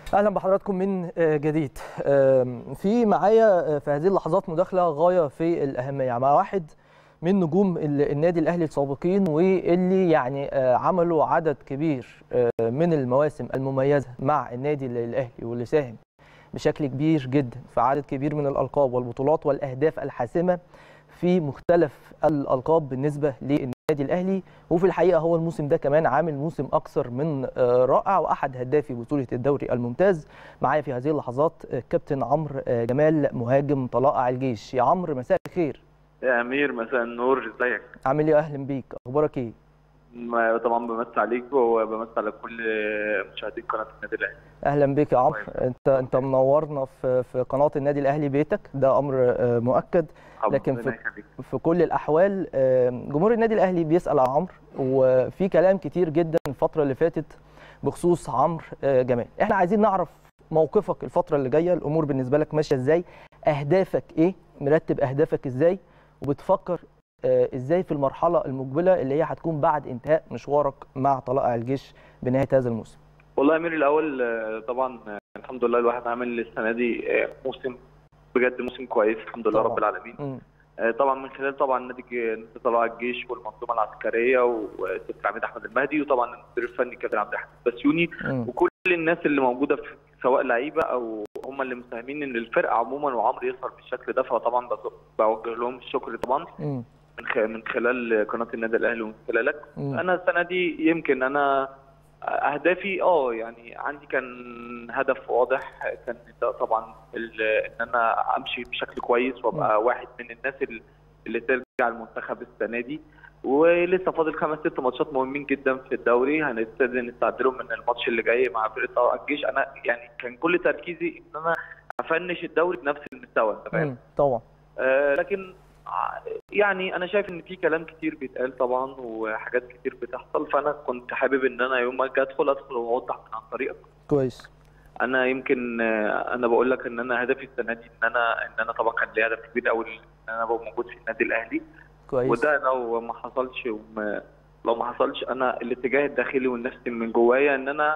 اهلا بحضراتكم من جديد في معايا في هذه اللحظات مداخله غايه في الاهميه مع واحد من نجوم النادي الاهلي السابقين واللي يعني عملوا عدد كبير من المواسم المميزه مع النادي الاهلي واللي ساهم بشكل كبير جدا في عدد كبير من الالقاب والبطولات والاهداف الحاسمه في مختلف الالقاب بالنسبه للنادي الاهلي وفي الحقيقه هو الموسم ده كمان عامل موسم اكثر من رائع واحد هدافي بطوله الدوري الممتاز معايا في هذه اللحظات كابتن عمرو جمال مهاجم طلائع الجيش يا عمرو مساء الخير يا امير مساء النور ازيك عامل ايه اهلا بيك اخبارك ايه طبعا بمسي عليك وبمسي على كل مشاهدين قناه النادي الاهلي اهلا بك يا عمرو انت انت منورنا في في قناه النادي الاهلي بيتك ده امر مؤكد لكن في, في كل الاحوال جمهور النادي الاهلي بيسال على عمرو وفي كلام كتير جدا الفتره اللي فاتت بخصوص عمرو جمال احنا عايزين نعرف موقفك الفتره اللي جايه الامور بالنسبه لك ماشيه ازاي اهدافك ايه مرتب اهدافك ازاي وبتفكر ازاي في المرحله المقبله اللي هي هتكون بعد انتهاء مشوارك مع طلائع الجيش بنهايه هذا الموسم والله يا امير الاول طبعا الحمد لله الواحد عامل السنه دي موسم بجد موسم كويس الحمد لله طبعا. رب العالمين م. طبعا من خلال طبعا نادي طلائع الجيش والمنظومه العسكريه وسيد عميد احمد المهدي وطبعا المدير الفني كابتن عبد الحميد بسيوني م. وكل الناس اللي موجوده في سواء لعيبه او هم اللي مساهمين ان الفرقه عموما وعمرو يظهر بالشكل ده فطبعا بوجه لهم الشكر طبعا م. من خلال قناه النادي الاهلي ومن خلالك م. انا السنه دي يمكن انا اهدافي اه يعني عندي كان هدف واضح كان طبعا ان انا امشي بشكل كويس وابقى م. واحد من الناس اللي ترجع المنتخب السنه دي ولسه فاضل خمس ست ماتشات مهمين جدا في الدوري هنبتدي نستعدلهم من الماتش اللي جاي مع فرقه طلائع الجيش انا يعني كان كل تركيزي ان انا افنش الدوري بنفس المستوى انت فاهم؟ طبعا آه لكن يعني انا شايف ان في كلام كتير بيتقال طبعا وحاجات كتير بتحصل فانا كنت حابب ان انا يوم ما اجي ادخل ادخل واوضح من عن طريقك كويس انا يمكن انا بقول لك ان انا هدفي السنه دي ان انا ان انا طبعا كان لي هدف كبير قوي ان انا ابقى موجود في النادي الاهلي كويس وده لو ما حصلش وما لو ما حصلش انا الاتجاه الداخلي والنفسي من جوايا ان انا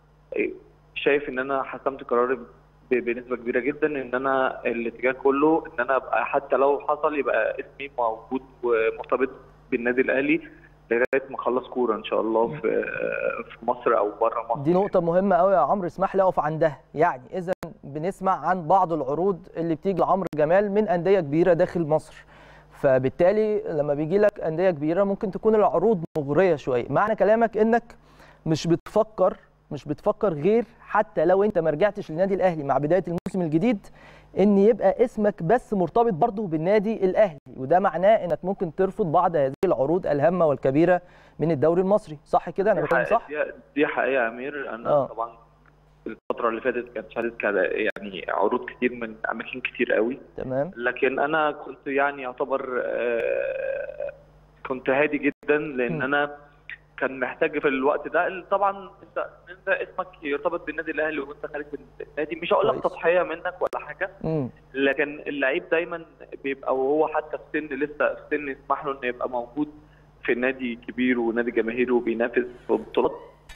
شايف ان انا حسمت قراري بنسبه كبيره جدا ان انا الاتجاه كله ان انا ابقى حتى لو حصل يبقى اسمي موجود ومرتبط بالنادي الاهلي لغايه ما اخلص كوره ان شاء الله في في مصر او بره مصر دي نقطه مهمه قوي يا عمرو اسمح لي اقف عندها يعني اذا بنسمع عن بعض العروض اللي بتيجي لعمرو جمال من انديه كبيره داخل مصر فبالتالي لما بيجي لك انديه كبيره ممكن تكون العروض مغريه شويه معنى كلامك انك مش بتفكر مش بتفكر غير حتى لو انت ما رجعتش للنادي الاهلي مع بدايه الموسم الجديد ان يبقى اسمك بس مرتبط برضه بالنادي الاهلي وده معناه انك ممكن ترفض بعض هذه العروض الهامه والكبيره من الدوري المصري صح كده انا بتكلم صح دي حقيقه يا امير انا آه. طبعا الفتره اللي فاتت كانت شهدت يعني عروض كتير من اماكن كتير قوي تمام لكن انا كنت يعني يعتبر آه كنت هادي جدا لان م. انا كان محتاج في الوقت ده طبعا انت انت اسمك يرتبط بالنادي الاهلي وانت خارج النادي مش هقول لك تضحيه منك ولا حاجه م. لكن اللعيب دايما بيبقى وهو حتى في سن لسه في سن يسمح له انه يبقى موجود في نادي كبير ونادي جماهيري وبينافس في بطولات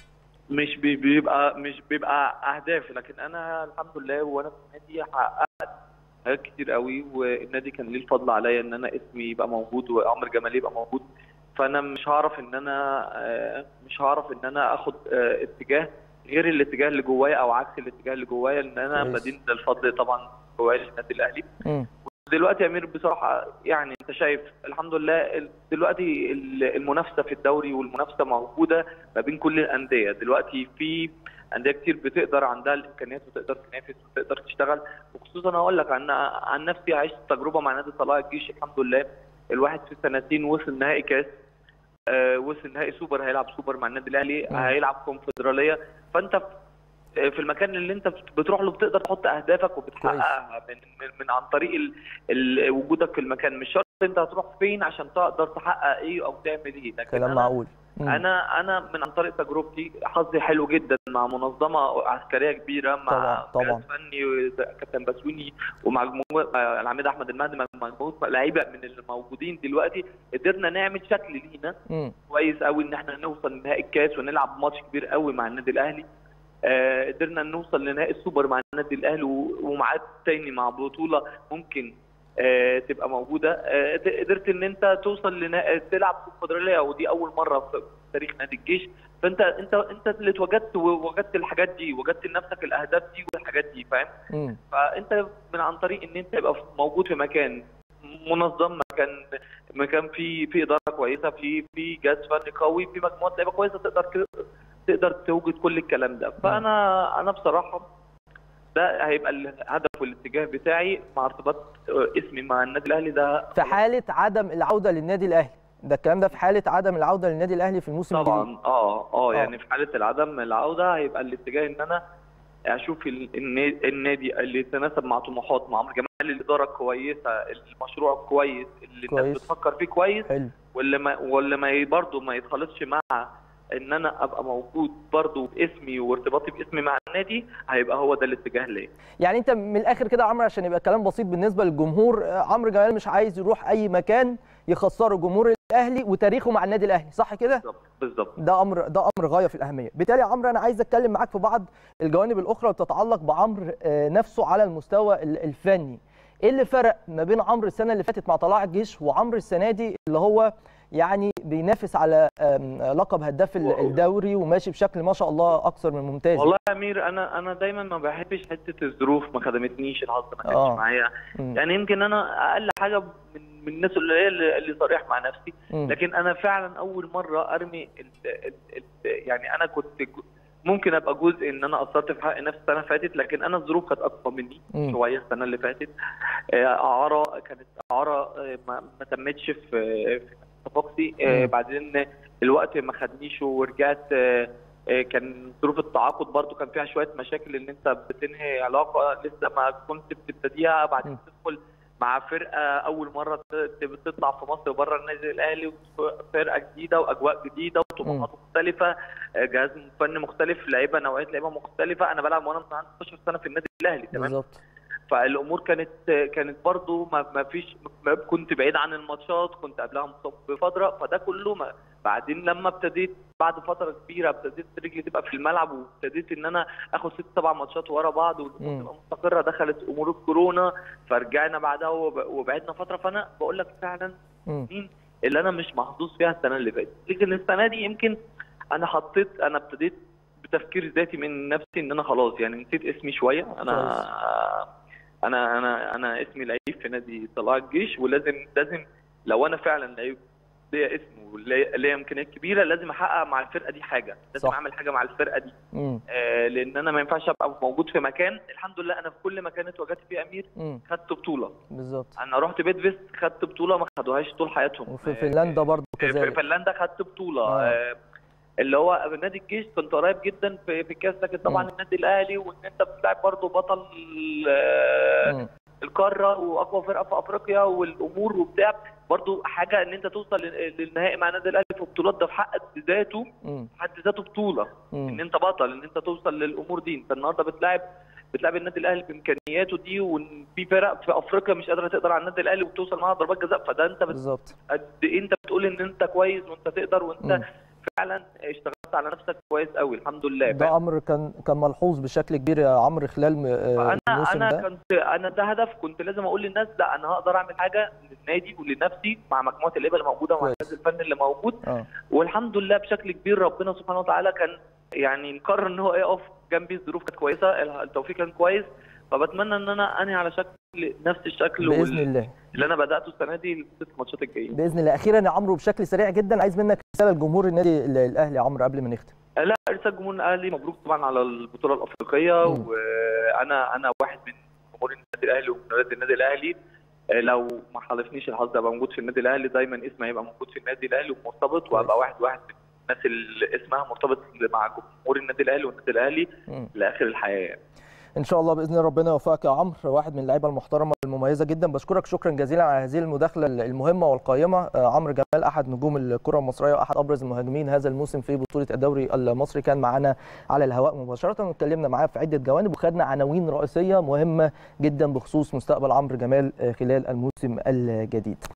مش بيبقى مش بيبقى اهداف لكن انا الحمد لله وانا في النادي حققت حاجات كتير قوي والنادي كان ليه الفضل عليا ان انا اسمي يبقى موجود وعمر جمال يبقى موجود فانا مش هعرف ان انا مش هعرف ان انا اخد اتجاه غير الاتجاه اللي جوايا او عكس الاتجاه اللي جوايا ان انا مدين الفضل طبعا جوايا للنادي الاهلي دلوقتي يا امير بصراحه يعني انت شايف الحمد لله دلوقتي المنافسه في الدوري والمنافسه موجوده ما بين كل الانديه دلوقتي في انديه كتير بتقدر عندها الامكانيات وتقدر تنافس وتقدر تشتغل وخصوصا اقول لك عن عن نفسي عشت تجربه مع نادي طلائع الجيش الحمد لله الواحد في سنتين وصل نهائي كاس آه وصل نهائي سوبر هيلعب سوبر مع النادي الاهلي هيلعب كونفدراليه فانت في المكان اللي انت بتروح له بتقدر تحط اهدافك وبتحققها من, من, من عن طريق ال ال وجودك في المكان مش شرط انت هتروح فين عشان تقدر تحقق ايه او تعمل ايه لكن كلام معقول انا انا من عن طريق تجربتي حظي حلو جدا مع منظمه عسكريه كبيره مع طبعا فني كابتن بسوني ومع مجموعه العميد احمد المهدي مع مجموعه لعيبه من اللي موجودين دلوقتي قدرنا نعمل شكل لينا م. كويس قوي ان احنا نوصل لنهائي الكاس ونلعب ماتش كبير قوي مع النادي الاهلي آه، قدرنا نوصل لنهائي السوبر مع النادي الاهلي و- ومعاد تاني مع بطوله ممكن آه، تبقى موجوده آه، قدرت ان انت توصل لنهائي تلعب في الكونفدراليه ودي اول مره في تاريخ نادي الجيش فانت انت انت اللي اتوجدت ووجدت الحاجات دي وجدت لنفسك الاهداف دي والحاجات دي فاهم مم. فانت من عن طريق ان انت تبقى موجود في مكان منظم مكان مكان فيه في اداره كويسه في في جهاز فني قوي في مجموعه لعيبه كويسه تقدر ت- تقدر توجد كل الكلام ده فانا انا بصراحه ده هيبقى الهدف والاتجاه بتاعي مع ارتباط اسمي مع النادي الاهلي ده في حاله عدم العوده للنادي الاهلي ده الكلام ده في حاله عدم العوده للنادي الاهلي في الموسم الجديد طبعا اه آه. اه يعني في حاله العدم العوده هيبقى الاتجاه ان انا اشوف ال- النا- النادي اللي يتناسب مع طموحات مع عمرو جمال الاداره كويسه المشروع كويس اللي الناس كويس. بتفكر فيه كويس حلو واللي ما واللي ما برضه ما يتخلطش مع ان انا ابقى موجود برضه باسمي وارتباطي باسمي مع النادي هيبقى هو ده الاتجاه ليا يعني انت من الاخر كده يا عمرو عشان يبقى كلام بسيط بالنسبه للجمهور آه، عمرو جمال مش عايز يروح اي مكان يخسره جمهور الاهلي وتاريخه مع النادي الاهلي صح كده بالظبط بالظبط ده امر ده امر غايه في الاهميه بالتالي يا عمرو انا عايز اتكلم معاك في بعض الجوانب الاخرى وتتعلق بعمرو آه، نفسه على المستوى ال- الفني ايه اللي فرق ما بين عمرو السنه اللي فاتت مع طلائع الجيش وعمرو السنه دي اللي هو يعني بينافس على آم، لقب هداف ال- الدوري وماشي بشكل ما شاء الله اكثر من ممتاز والله يا امير انا انا دايما ما بحبش حته الظروف ما خدمتنيش الحظ ما كانش آه. معايا مم. يعني يمكن انا اقل حاجه من من الناس اللي هي اللي اللي صريح مع نفسي مم. لكن انا فعلا اول مره ارمي ال ال ال يعني انا كنت جو- ممكن ابقى جزء ان انا قصرت في حق نفسي السنه اللي فاتت لكن انا الظروف كانت اقوى مني مم. شويه السنه اللي فاتت آه، اعاره كانت اعاره آه، ما ما تمتش في في صفاقسي آه، مم. بعدين الوقت ما خدنيش ورجعت آه، آه، كان ظروف التعاقد برضو كان فيها شويه مشاكل ان انت بتنهي علاقه لسه ما كنت بتبتديها بعدين مم. تدخل مع فرقه اول مره ت- تطلع في مصر بره النادي الاهلي فرقه جديده واجواء جديده وطموحات مختلفه آه، جهاز فني مختلف لعيبه نوعيه لعيبه مختلفه انا بلعب وانا عندي 16 سنه في النادي الاهلي تمام بالظبط فالامور كانت كانت برضو ما, ما فيش ما كنت بعيد عن الماتشات كنت قبلها مصاب بفتره فده كله ما بعدين لما ابتديت بعد فتره كبيره ابتديت رجلي تبقى في الملعب وابتديت ان انا اخد ست سبع ماتشات ورا بعض والامور مم. تبقى مستقره دخلت امور الكورونا فرجعنا بعدها وب- وبعدنا فتره فانا بقول لك فعلا مم. مين اللي انا مش محظوظ فيها السنه اللي فاتت لكن السنه دي يمكن انا حطيت انا ابتديت بتفكير ذاتي من نفسي ان انا خلاص يعني نسيت اسمي شويه انا انا انا انا اسمي لعيب في نادي طلائع الجيش ولازم لازم لو انا فعلا لعيب ليا اسم وليا ليا امكانيات كبيره لازم احقق مع الفرقه دي حاجه لازم صح. اعمل حاجه مع الفرقه دي مم. آه لان انا ما ينفعش ابقى موجود في مكان الحمد لله انا في كل مكان اتواجدت فيه امير مم. خدت بطوله بالظبط انا رحت بيت فيست خدت بطوله ما خدوهاش طول حياتهم وفي آه، فنلندا برضو في كذلك فنلندا خدت بطوله آه. آه. اللي هو نادي الجيش كنت قريب جدا في في الكاس لكن طبعا مم. النادي الاهلي وان انت بتلعب برضه بطل آه، مم. القاره واقوى فرقه في افريقيا والامور وبتاع برضه حاجه ان انت توصل لل- للنهائي مع النادي الاهلي في بطولات ده في حد ذاته مم. في حد ذاته بطوله ان مم. انت بطل ان انت توصل للامور دي انت النهارده بتلاعب بتلاعب النادي الاهلي بامكانياته دي وان في فرق في افريقيا مش قادره تقدر على النادي الاهلي وبتوصل معاها ضربات جزاء فده انت بت- بالظبط قد ايه انت بتقول ان انت كويس وانت تقدر وانت مم. فعلا اشتغلت على نفسك كويس قوي الحمد لله ده امر كان كان ملحوظ بشكل كبير يا عمرو خلال م- آه، انا الموسم انا ده كنت انا ده هدف كنت لازم اقول للناس لا انا هقدر اعمل حاجه للنادي ولنفسي مع مجموعه اللعيبه اللي موجوده ومع كويس. الجهاز الفني اللي موجود اه والحمد لله بشكل كبير ربنا سبحانه وتعالى كان يعني قرر ان هو يقف جنبي الظروف كانت كويسه التوفيق كان كويس فبتمنى ان انا انهي على شكل نفس الشكل باذن وال- الله اللي انا بداته السنه دي الست ماتشات الجايين باذن الله اخيرا يا عمرو بشكل سريع جدا عايز منك رساله لجمهور النادي ال- الاهلي يا عمرو قبل ما نختم لا رسالة جمهور الاهلي مبروك طبعا على البطوله الافريقيه مم. وانا انا واحد من جمهور النادي الاهلي ومدرسة النادي الاهلي آه، لو ما حالفنيش الحظ ابقى موجود في النادي الاهلي دايما اسمي هيبقى موجود في النادي الاهلي ومرتبط وابقى واحد واحد من الناس اللي اسمها مرتبط مع جمهور النادي الاهلي والنادي الاهلي مم. لاخر الحياه يعني. ان شاء الله باذن الله ربنا يوفقك يا عمرو واحد من اللعيبه المحترمه المميزه جدا بشكرك شكرا جزيلا على هذه المداخله المهمه والقيمه آه، عمرو جمال احد نجوم الكره المصريه واحد ابرز المهاجمين هذا الموسم في بطوله الدوري المصري كان معنا على الهواء مباشره واتكلمنا معاه في عده جوانب وخدنا عناوين رئيسيه مهمه جدا بخصوص مستقبل عمرو جمال آه، خلال الموسم الجديد